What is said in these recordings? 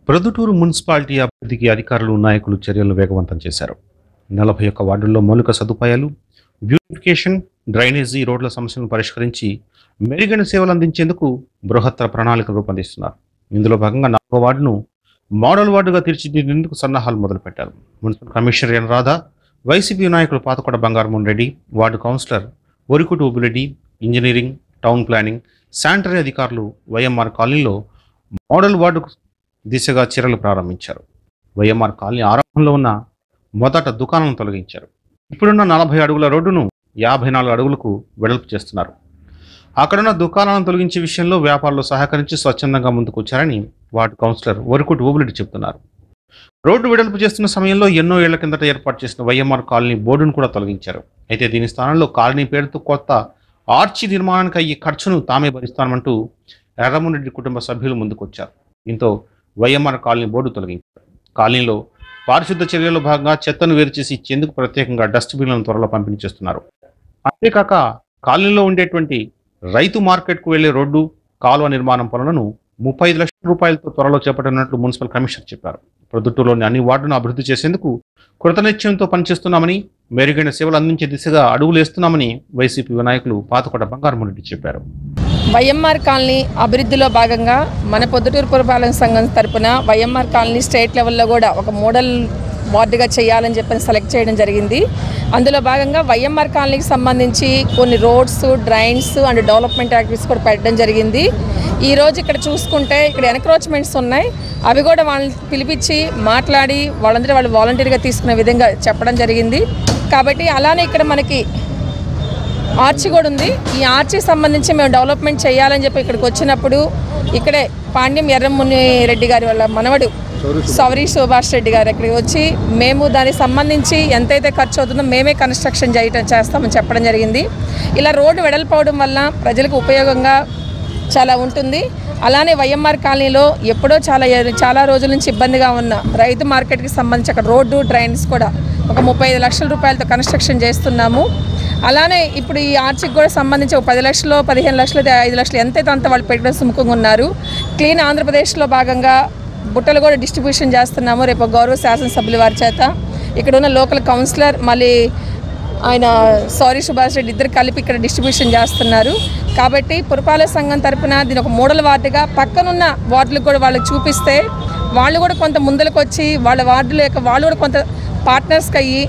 Proddatur municipality అభివృద్ధికి అధికారులు నాయకులు చర్యలను వేగవంతం చేశారు నలభై ఒక్క వార్డుల్లో మౌలిక సదుపాయాలు బ్యూటిఫికేషన్ డ్రైనేజీ రోడ్ల సమస్యలను పరిష్కరించి మెరుగైన సేవలు అందించేందుకు బృహత్తర ప్రణాళిక రూపొందిస్తున్నారు ఇందులో భాగంగా నాలుగో వార్డును మోడల్ వార్డుగా తీర్చిదిద్దేందుకు సన్నాహాలు మొదలుపెట్టారు municipal commissioner N Radha YCP నాయకులు పాతకొడ బంగారమోహన్ రెడ్డి వార్డు కౌన్సిలర్ ఒరికుటి ఉబులెడ్డి ఇంజనీరింగ్ టౌన్ ప్లానింగ్ శానిటరీ అధికారులు వైఎంఆర్ కాలనీలో మోడల్ వార్డు దిశగా చర్యలు ప్రారంభించారు వైఎంఆర్ కాలనీ ఆరంభంలో ఉన్న మొదట దుకాణం తొలగించారు ఇప్పుడున్న నలభై అడుగుల రోడ్డును యాభై నాలుగు అడుగులకు వెడల్పు చేస్తున్నారు అక్కడున్న దుకాణాలను తొలగించే విషయంలో వ్యాపారులు సహకరించి స్వచ్ఛందంగా ముందుకు వచ్చారని వార్డు కౌన్సిలర్ వరకుటి ఓబులెడ్డి చెబుతున్నారు రోడ్డు వెడల్పు చేస్తున్న సమయంలో ఎన్నో ఏళ్ల కిందట ఏర్పాటు చేసిన వైఎంఆర్ కాలనీ బోర్డును కూడా తొలగించారు అయితే దీని స్థానంలో కాలనీ పేరుతో కొత్త ఆర్చి నిర్మాణానికి అయ్యే ఖర్చును తామే భరిస్తామంటూ ఎర్రమురెడ్డి కుటుంబ సభ్యులు ముందుకొచ్చారు దీంతో వైఎంఆర్ కాలనీ బోర్డు తొలగించారు కాలనీలో పారిశుద్ధ చర్యల్లో భాగంగా చెత్తను వేరు చేసి ఇచ్చేందుకు ప్రత్యేకంగా డస్ట్బిన్లను త్వరలో పంపిణీ చేస్తున్నారు అంతేకాక కాలనీలో ఉండేటువంటి రైతు మార్కెట్కు వెళ్లే రోడ్డు కాలువ నిర్మాణం పనులను ముప్పై ఐదు లక్షల రూపాయలతో త్వరలో చేపట్టనున్నట్లు మున్సిపల్ కమిషనర్ చెప్పారు ప్రొద్దుటూరులోని అన్ని వార్డును అభివృద్ధి చేసేందుకు కృతనిశ్చయంతో పనిచేస్తున్నామని మెరుగైన సేవలు అందించే దిశగా అడుగులేస్తున్నామని వైసీపీ నాయకులు పాతకొండ బంగారమురెడ్డి చెప్పారు వైఎంఆర్ కాలనీ అభివృద్ధిలో భాగంగా మన పొద్దుటూరు పురపాలక సంఘం తరపున వైఎంఆర్ కాలనీ స్టేట్ లెవెల్లో కూడా ఒక మోడల్ వార్డుగా చేయాలని చెప్పి సెలెక్ట్ చేయడం జరిగింది అందులో భాగంగా వైఎంఆర్ కాలనీకి సంబంధించి కొన్ని roads drains and development activities కూడా పెట్టడం జరిగింది ఈ రోజు ఇక్కడ చూసుకుంటే ఇక్కడ ఎన్క్రోచ్మెంట్స్ ఉన్నాయి అవి కూడా వాళ్ళని పిలిపించి మాట్లాడి వాళ్ళందరూ వాళ్ళు వాలంటీర్గా తీసుకునే విధంగా చెప్పడం జరిగింది కాబట్టి అలానే ఇక్కడ మనకి ఆర్చి కూడా ఉంది ఈ ఆర్చి సంబంధించి మేము డెవలప్మెంట్ చేయాలని చెప్పి ఇక్కడికి వచ్చినప్పుడు ఇక్కడే పాండ్యం ఎర్రముని రెడ్డి గారి వాళ్ళ మనవడు సౌరి సుభాష్ రెడ్డి గారు ఇక్కడికి వచ్చి మేము దానికి సంబంధించి ఎంతైతే ఖర్చు అవుతుందో మేమే కన్స్ట్రక్షన్ చేయటం చేస్తామని చెప్పడం జరిగింది ఇలా రోడ్డు వెడల్పోవడం వల్ల ప్రజలకు ఉపయోగంగా చాలా ఉంటుంది అలానే వైఎంఆర్ కాలనీలో ఎప్పుడో చాలా చాలా రోజుల నుంచి ఇబ్బందిగా ఉన్న రైతు మార్కెట్కి సంబంధించి అక్కడ రోడ్డు డ్రైన్స్ కూడా ఒక ముప్పై ఐదు లక్షల రూపాయలతో కన్స్ట్రక్షన్ చేస్తున్నాము అలానే ఇప్పుడు ఈ ఆర్చికి కూడా సంబంధించి ఒక పది లక్షలు పదిహేను లక్షలు ఐదు లక్షలు ఎంతైతే అంత వాళ్ళు పెట్టడం సుముఖంగా ఉన్నారు క్లీన్ ఆంధ్రప్రదేశ్లో భాగంగా బుట్టలు కూడా డిస్ట్రిబ్యూషన్ చేస్తున్నాము రేపు గౌరవ శాసనసభ్యుల వారి చేత ఇక్కడ ఉన్న లోకల్ కౌన్సిలర్ మళ్ళీ ఆయన సారీ సుభాష్ రెడ్డి ఇద్దరు కలిపి ఇక్కడ డిస్ట్రిబ్యూషన్ చేస్తున్నారు కాబట్టి పురపాలక సంఘం తరపున దీని ఒక మోడల్ వార్డుగా పక్కనున్న వార్డులకు కూడా వాళ్ళకి చూపిస్తే వాళ్ళు కూడా కొంత ముందరకు వచ్చి వాళ్ళ వార్డుల యొక్క వాళ్ళు కూడా కొంత పార్ట్నర్స్కి అయ్యి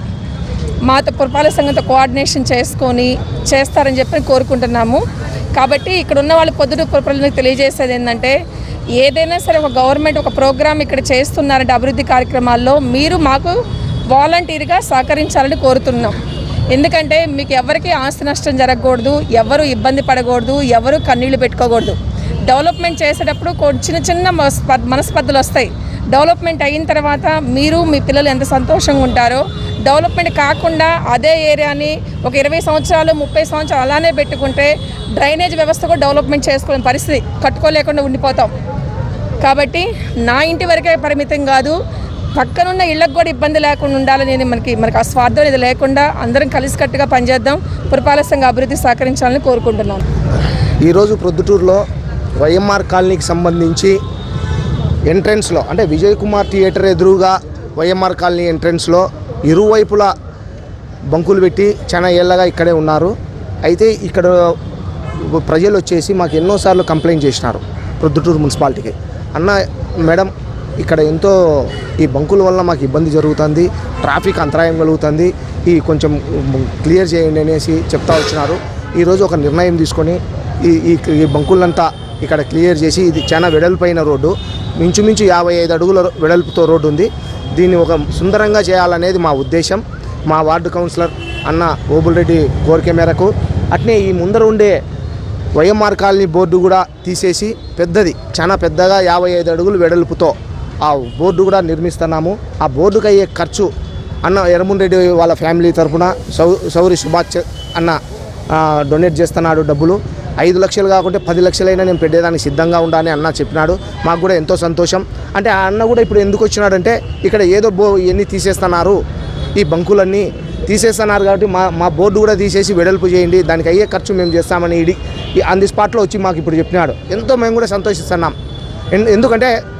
మాతో పురపాలక సంఘంతో కోఆర్డినేషన్ చేసుకొని చేస్తారని చెప్పి కోరుకుంటున్నాము కాబట్టి ఇక్కడ ఉన్న వాళ్ళు పొద్దుట పురపాలకు తెలియజేసేది ఏంటంటే ఏదైనా సరే ఒక గవర్నమెంట్ ఒక ప్రోగ్రామ్ ఇక్కడ చేస్తున్నారంటే అభివృద్ధి కార్యక్రమాల్లో మీరు మాకు వాలంటీర్గా సహకరించాలని కోరుతున్నాం ఎందుకంటే మీకు ఎవరికి ఆస్తి నష్టం జరగకూడదు ఎవరు ఇబ్బంది పడకూడదు ఎవరు కన్నీళ్లు పెట్టుకోకూడదు డెవలప్మెంట్ చేసేటప్పుడు కొ- చిన్న చిన్న మనస్ప- మనస్పర్ధలు వస్తాయి డెవలప్మెంట్ అయిన తర్వాత మీరు మీ పిల్లలు ఎంత సంతోషంగా ఉంటారో డెవలప్మెంట్ కాకుండా అదే ఏరియాని ఒక ఇరవై సంవత్సరాలు ముప్పై సంవత్సరాలు అలానే పెట్టుకుంటే డ్రైనేజ్ వ్యవస్థ కూడా డెవలప్మెంట్ చేసుకునే పరిస్థితి కట్టుకోలేకుండా ఉండిపోతాం కాబట్టి నా ఇంటి వరకే పరిమితం కాదు పక్కనున్న ఇళ్ళకు కూడా ఇబ్బంది లేకుండా ఉండాలని మనకి మనకి ఆ స్వార్థం అనేది లేకుండా అందరం కలిసికట్టుగా పనిచేద్దాం పురపాలక సంఘ అభివృద్ధి సహకరించాలని కోరుకుంటున్నాను ఈరోజు ప్రొద్దుటూరులో వైఎంఆర్ కాలనీకి సంబంధించి ఎంట్రన్స్లో అంటే విజయ్ కుమార్ థియేటర్ ఎదురుగా వైఎంఆర్ కాలనీ ఎంట్రన్స్లో ఇరువైపులా బంకులు పెట్టి చాలా ఏళ్ళగా ఇక్కడే ఉన్నారు అయితే ఇక్కడ ప్రజలు వచ్చేసి మాకు ఎన్నోసార్లు కంప్లైంట్ చేసినారు ప్రొద్దుటూరు మున్సిపాలిటీకి అన్న మేడం ఇక్కడ ఎంతో ఈ బంకుల వల్ల మాకు ఇబ్బంది జరుగుతుంది ట్రాఫిక్ అంతరాయం కలుగుతుంది ఈ కొంచెం క్లియర్ చేయండి అనేసి చెప్తా వచ్చినారు ఈరోజు ఒక నిర్ణయం తీసుకొని ఈ ఈ ఈ బంకులంతా ఇక్కడ క్లియర్ చేసి ఇది చాలా వెడల్పైన రోడ్డు మించుమించు యాభై ఐదు అడుగుల వెడల్పుతో రోడ్డు ఉంది దీన్ని ఒక సుందరంగా చేయాలనేది మా ఉద్దేశం మా వార్డు కౌన్సిలర్ అన్న ఓబుల్రెడ్డి కోరిక మేరకు అట్నే ఈ ముందర ఉండే వైఎంఆర్ కాలనీ బోర్డు కూడా తీసేసి పెద్దది చాలా పెద్దగా యాభై ఐదు అడుగులు వెడల్పుతో ఆ బోర్డు కూడా నిర్మిస్తున్నాము ఆ బోర్డుకి అయ్యే ఖర్చు అన్న ఎర్రమున్ రెడ్డి వాళ్ళ ఫ్యామిలీ తరఫున సౌ సౌరి సుభాష్ చ- అన్న ఆ, డొనేట్ చేస్తున్నాడు డబ్బులు ఐదు లక్షలు కాకుంటే పది లక్షలైనా నేను పెట్టేదానికి సిద్ధంగా ఉండాలని అన్న చెప్పినాడు మాకు కూడా ఎంతో సంతోషం అంటే ఆ అన్న కూడా ఇప్పుడు ఎందుకు వచ్చినాడంటే ఇక్కడ ఏదో బో ఇవన్నీ తీసేస్తున్నారు ఈ బంకులన్నీ తీసేస్తున్నారు కాబట్టి మా మా బోర్డు కూడా తీసేసి వెడల్పు చేయండి దానికి అయ్యే ఖర్చు మేము చేస్తామని ఇడి ఈ ఆన్ ది స్పాట్లో వచ్చి మాకు ఇప్పుడు చెప్పినాడు ఎంతో మేము కూడా సంతోషిస్తున్నాం ఎన్- ఎందుకంటే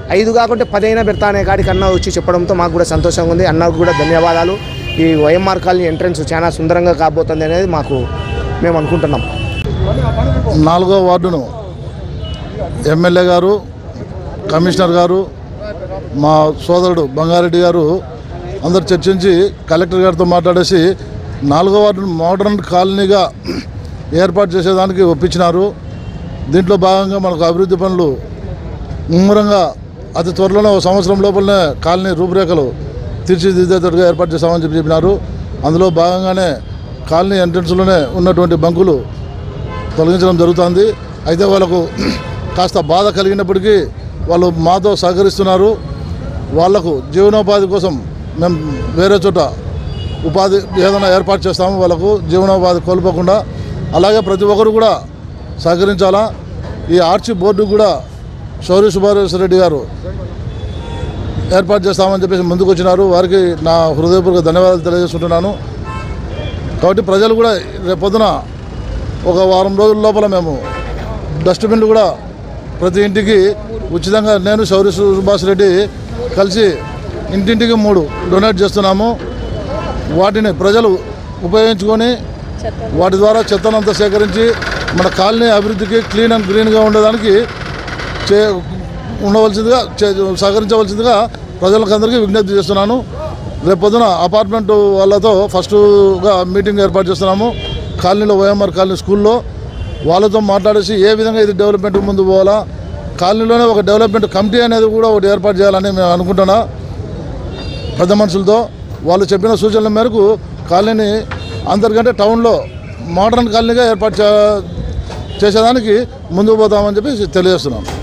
ఐదు కాకుంటే పదైనా పెడతా అనే కాడికి అన్న వచ్చి చెప్పడంతో మాకు కూడా సంతోషంగా ఉంది అన్నకు కూడా ధన్యవాదాలు ఈ వైఎంఆర్ కాలనీ ఎంట్రన్స్ చాలా సుందరంగా కాబోతుంది అనేది మాకు మేము అనుకుంటున్నాం నాలుగో వార్డును ఎమ్మెల్యే గారు కమిషనర్ గారు మా సోదరుడు బంగారెడ్డి గారు అందరు చర్చించి కలెక్టర్ గారితో మాట్లాడేసి నాలుగో వార్డును మోడర్న్ కాలనీగా ఏర్పాటు చేసేదానికి ఒప్పించినారు దీంట్లో భాగంగా మనకు అభివృద్ధి పనులు ముమ్మరంగా అతి త్వరలోనే ఒక సంవత్సరం లోపలనే కాలనీ రూపురేఖలు తీర్చిదిద్దేటట్టుగా ఏర్పాటు చేస్తామని చెప్పి చెప్పినారు అందులో భాగంగానే కాలనీ ఎంట్రన్స్లోనే ఉన్నటువంటి బంకులు తొలగించడం జరుగుతుంది అయితే వాళ్ళకు కాస్త బాధ కలిగినప్పటికీ వాళ్ళు మాతో సహకరిస్తున్నారు వాళ్లకు జీవనోపాధి కోసం మేము వేరే చోట ఉపాధి ఏదైనా ఏర్పాటు చేస్తాము వాళ్ళకు జీవనోపాధి కోల్పోకుండా అలాగే ప్రతి ఒక్కరు కూడా సహకరించాలా ఈ ఆర్చి బోర్డు కూడా శౌర్య సుబ్బారెడ్డి రెడ్డి గారు ఏర్పాటు చేస్తామని చెప్పేసి ముందుకు వచ్చినారు వారికి నా హృదయపూర్వక ధన్యవాదాలు తెలియజేస్తుంటున్నాను కాబట్టి ప్రజలు కూడా రేపొద్దున ఒక వారం రోజుల లోపల మేము డస్ట్బిన్లు కూడా ప్రతి ఇంటికి ఉచితంగా నేను శౌర్య సుభాష్ రెడ్డి కలిసి ఇంటింటికి మూడు డొనేట్ చేస్తున్నాము వాటిని ప్రజలు ఉపయోగించుకొని వాటి ద్వారా చెత్తనంతా సేకరించి మన కాలనీ అభివృద్ధికి క్లీన్ అండ్ గ్రీన్గా ఉండడానికి చే ఉండవలసిందిగా చే- సహకరించవలసిందిగా ప్రజలకు అందరికీ విజ్ఞప్తి చేస్తున్నాను రేపు పొద్దున అపార్ట్మెంట్ వాళ్ళతో ఫస్ట్గా మీటింగ్ ఏర్పాటు చేస్తున్నాము కాలనీలో వైఎంఆర్ కాలనీ స్కూల్లో వాళ్ళతో మాట్లాడేసి ఏ విధంగా ఇది డెవలప్మెంట్ ముందు పోవాలా కాలనీలోనే ఒక డెవలప్మెంట్ కమిటీ అనేది కూడా ఒకటి ఏర్పాటు చేయాలని మేము అనుకుంటున్నా పెద్ద మనుషులతో వాళ్ళు చెప్పిన సూచనల మేరకు కాలనీని అందరికంటే టౌన్లో మోడర్న్ కాలనీగా ఏర్పాటు చే- చేసేదానికి ముందుకు పోతామని చెప్పి తెలియజేస్తున్నాం